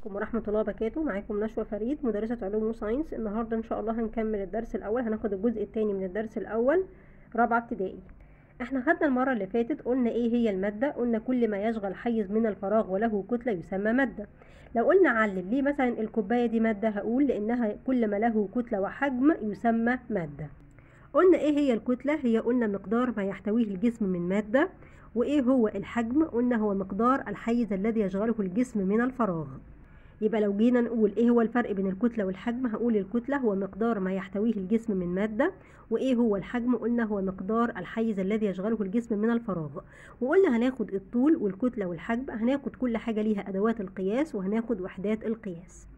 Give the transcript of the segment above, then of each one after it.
عليكم ورحمة الله وبركاته معاكم نشوى فريد مدرسة علوم وساينس النهاردة إن شاء الله هنكمل الدرس الأول هناخد الجزء الثاني من الدرس الأول رابعة ابتدائي احنا خدنا المرة اللي فاتت قلنا ايه هي المادة قلنا كل ما يشغل حيز من الفراغ وله كتلة يسمى مادة لو قلنا علل ليه مثلا الكوباية دي مادة هقول لأنها كل ما له كتلة وحجم يسمى مادة قلنا ايه هي الكتلة هي قلنا مقدار ما يحتويه الجسم من مادة وايه هو الحجم قلنا هو مقدار الحيز الذي يشغله الجسم من الفراغ يبقى لو جينا نقول ايه هو الفرق بين الكتلة والحجم هقول الكتلة هو مقدار ما يحتويه الجسم من مادة وايه هو الحجم قلنا هو مقدار الحيز الذي يشغله الجسم من الفراغ وقلنا هناخد الطول والكتلة والحجم هناخد كل حاجة ليها ادوات القياس وهناخد وحدات القياس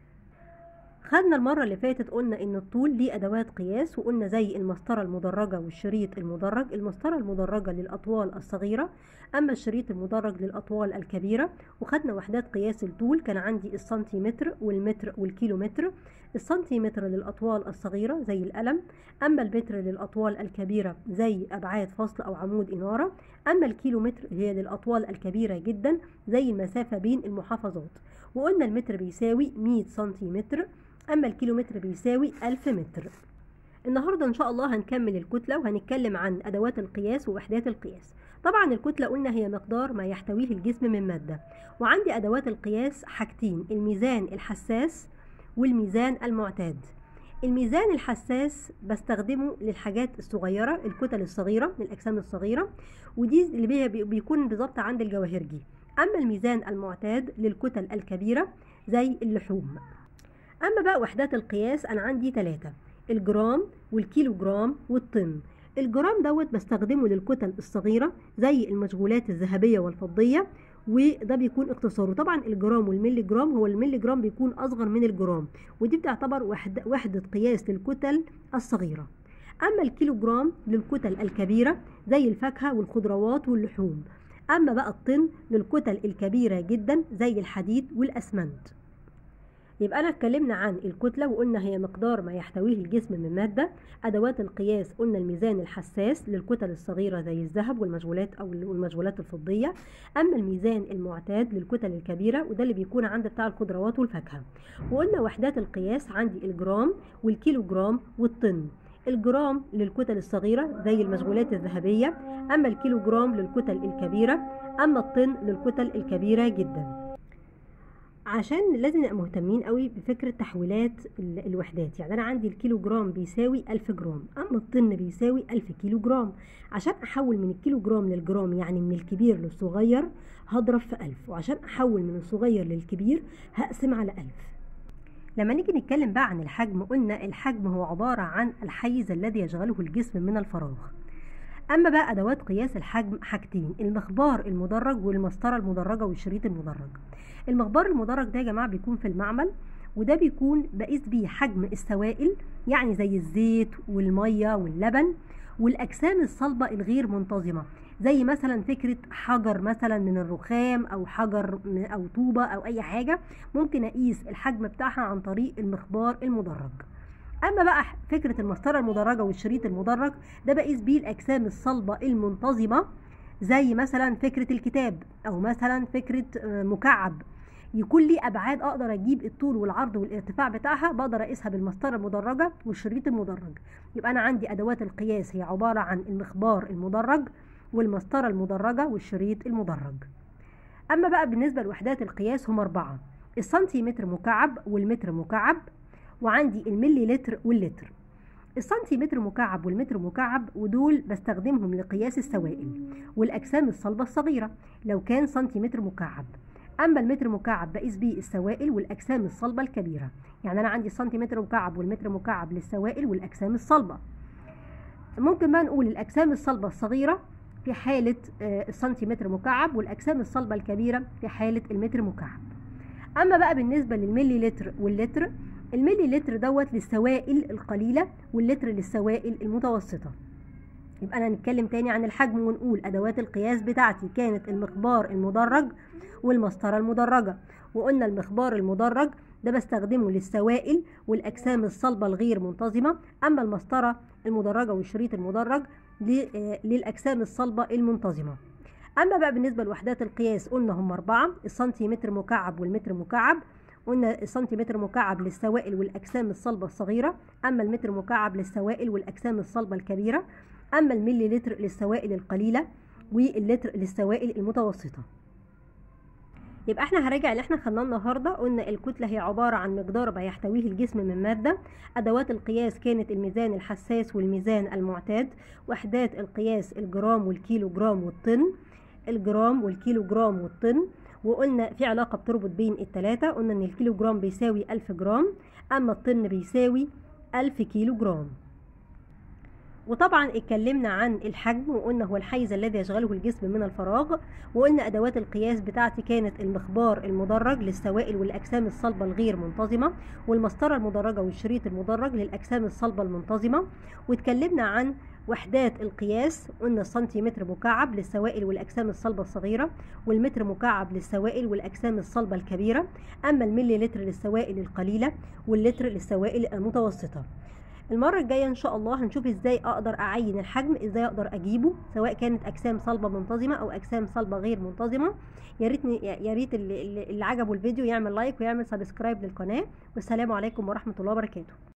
خدنا المرة اللي فاتت قلنا ان الطول ليه ادوات قياس وقلنا زي المسطرة المدرجة والشريط المدرج المسطرة المدرجة للاطوال الصغيرة اما الشريط المدرج للاطوال الكبيرة وخدنا وحدات قياس الطول كان عندي السنتيمتر والمتر والكيلومتر السنتيمتر للاطوال الصغيرة زي القلم اما المتر للاطوال الكبيرة زي ابعاد فصل او عمود انارة اما الكيلومتر هي للاطوال الكبيرة جدا زي المسافة بين المحافظات وقلنا المتر بيساوي 100 سنتيمتر أما الكيلومتر بيساوي ألف متر النهاردة إن شاء الله هنكمل الكتلة وهنتكلم عن أدوات القياس ووحدات القياس طبعا الكتلة قلنا هي مقدار ما يحتويه الجسم من مادة وعندي أدوات القياس حاجتين الميزان الحساس والميزان المعتاد الميزان الحساس بستخدمه للحاجات الصغيرة الكتل الصغيرة للأجسام الصغيرة ودي اللي بيكون بالظبط عند الجواهرجي أما الميزان المعتاد للكتل الكبيرة زي اللحوم أما بقى وحدات القياس أنا عندي ثلاثة الجرام والكيلو جرام والطن الجرام دوت بستخدمه للكتل الصغيرة زي المشغولات الذهبية والفضية وده بيكون اختصاره طبعا الجرام والملي جرام هو الملي جرام بيكون أصغر من الجرام ودي بتعتبر وحدة, وحدة قياس للكتل الصغيرة أما الكيلو جرام للكتل الكبيرة زي الفاكهة والخضروات واللحوم أما بقى الطن للكتل الكبيرة جدا زي الحديد والأسمنت يبقى أنا اتكلمنا عن الكتلة وقلنا هي مقدار ما يحتويه الجسم من مادة أدوات القياس قلنا الميزان الحساس للكتل الصغيرة زي الذهب والمشغولات أو المشغولات الفضية أما الميزان المعتاد للكتل الكبيرة وده اللي بيكون عند بتاع الخضروات والفاكهة وقلنا وحدات القياس عندي الجرام والكيلو جرام والطن الجرام للكتل الصغيرة زي المشغولات الذهبية أما الكيلو جرام للكتل الكبيرة أما الطن للكتل الكبيرة جداً عشان لازم نبقى مهتمين قوي بفكرة تحويلات الوحدات يعني أنا عندي الكيلو جرام بيساوي ألف جرام أما الطن بيساوي ألف كيلو جرام عشان أحول من الكيلو جرام للجرام يعني من الكبير للصغير هضرب في ألف وعشان أحول من الصغير للكبير هقسم على ألف لما نيجي نتكلم بقى عن الحجم قلنا الحجم هو عبارة عن الحيز الذي يشغله الجسم من الفراغ اما بقى ادوات قياس الحجم حاجتين المخبار المدرج والمسطره المدرجه والشريط المدرج المخبار المدرج ده يا جماعه بيكون في المعمل وده بيكون بقيس بيه حجم السوائل يعني زي الزيت والميه واللبن والاجسام الصلبه الغير منتظمه زي مثلا فكره حجر مثلا من الرخام او حجر او طوبه او اي حاجه ممكن اقيس الحجم بتاعها عن طريق المخبار المدرج اما بقى فكره المسطره المدرجه والشريط المدرج ده بقيس بيه الاجسام الصلبه المنتظمه زي مثلا فكره الكتاب او مثلا فكره مكعب يكون لي ابعاد اقدر اجيب الطول والعرض والارتفاع بتاعها بقدر اقيسها بالمسطره المدرجه والشريط المدرج يبقى انا عندي ادوات القياس هي عباره عن المخبار المدرج والمسطره المدرجه والشريط المدرج اما بقى بالنسبه لوحدات القياس هم اربعه السنتيمتر مكعب والمتر مكعب وعندي الملي لتر واللتر السنتيمتر مكعب والمتر مكعب ودول بستخدمهم لقياس السوائل والأجسام الصلبة الصغيرة لو كان سنتيمتر مكعب أما المتر مكعب بقيس بيه السوائل والأجسام الصلبة الكبيرة يعني أنا عندي السنتيمتر مكعب والمتر مكعب للسوائل والأجسام الصلبة ممكن بقى نقول الأجسام الصلبة الصغيرة في حالة السنتيمتر مكعب والأجسام الصلبة الكبيرة في حالة المتر مكعب أما بقى بالنسبة للملي لتر واللتر الملي لتر دوت للسوائل القليلة واللتر للسوائل المتوسطة يبقى أنا نتكلم تاني عن الحجم ونقول أدوات القياس بتاعتي كانت المخبار المدرج والمسطرة المدرجة وقلنا المخبار المدرج ده بستخدمه للسوائل والأجسام الصلبة الغير منتظمة أما المسطرة المدرجة والشريط المدرج للأجسام الصلبة المنتظمة أما بقى بالنسبة لوحدات القياس قلنا هم أربعة السنتيمتر مكعب والمتر مكعب قلنا السنتيمتر مكعب للسوائل والاجسام الصلبه الصغيره اما المتر مكعب للسوائل والاجسام الصلبه الكبيره اما الملي لتر للسوائل القليله واللتر للسوائل المتوسطه يبقى احنا هراجع اللي احنا خدناه النهارده قلنا الكتله هي عباره عن مقدار ما يحتويه الجسم من ماده ادوات القياس كانت الميزان الحساس والميزان المعتاد وحدات القياس الجرام والكيلو جرام والطن الجرام والكيلو جرام والطن وقلنا في علاقه بتربط بين الثلاثه قلنا ان الكيلو جرام بيساوي 1000 جرام اما الطن بيساوي 1000 كيلو جرام وطبعا اتكلمنا عن الحجم وقلنا هو الحيز الذي يشغله الجسم من الفراغ وقلنا ادوات القياس بتاعتي كانت المخبار المدرج للسوائل والاجسام الصلبه الغير منتظمه والمسطره المدرجه والشريط المدرج للاجسام الصلبه المنتظمه واتكلمنا عن وحدات القياس قلنا السنتيمتر مكعب للسوائل والاجسام الصلبه الصغيره والمتر مكعب للسوائل والاجسام الصلبه الكبيره اما الملي لتر للسوائل القليله واللتر للسوائل المتوسطه المرة الجاية إن شاء الله هنشوف إزاي أقدر أعين الحجم إزاي أقدر أجيبه سواء كانت أجسام صلبة منتظمة أو أجسام صلبة غير منتظمة يا ريتني يا ريت اللي, اللي عجبه الفيديو يعمل لايك ويعمل سبسكرايب للقناة والسلام عليكم ورحمة الله وبركاته